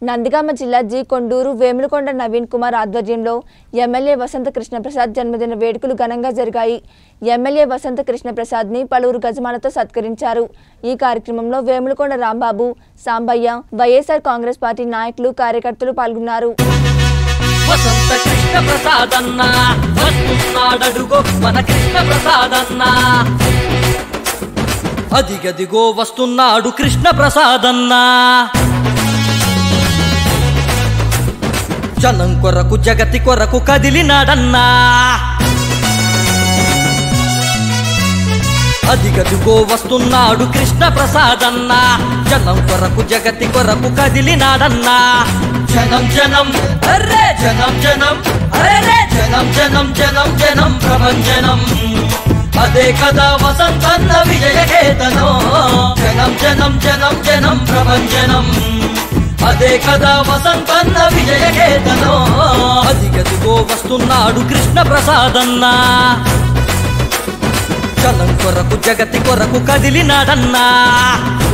నందిగామ జిల్లా జి కొండూరు వేములకొండ నవీన్ కుమార్ ఆధ్వర్యంలో ఎమ్మెల్యే వసంత కృష్ణప్రసాద్ జన్మదిన వేడుకలు ఘనంగా జరిగాయి ఎమ్మెల్యే వసంత కృష్ణప్రసాద్ని పలువురు గజమాలతో సత్కరించారు ఈ కార్యక్రమంలో వేములకొండ రాంబాబు సాంబయ్య వైఎస్ఆర్ కాంగ్రెస్ పార్టీ నాయకులు కార్యకర్తలు పాల్గొన్నారు వసంత కృష్ణ ప్రసాదన్న వస్తున్నాడడుగో మన కృష్ణ ప్రసాదన్న అదిగదిగో వస్తున్నాడు కృష్ణ ప్రసాదన్న జనం కొరకు జగతి కొరకు కదిలినాడన్నా అదిగదిగో వస్తున్నాడు కృష్ణ ప్రసాదన్న జనం కొరకు జగతి కొరకు కదిలినాడన్నా జనం జనం అర్రే జనం జనం అరే జనం జనం జనం జనం ప్రభంజనం అదే కదా వసంతన్న విజయ కేతనం జనం జనం జనం జనం ప్రభంజనం అదే కదా వసంతన్న విజయ కేతనం అదిగదిగో వస్తున్నాడు కృష్ణ ప్రసాదన్నా జనం కొరకు జగతి కొరకు కదిలినాడన్నా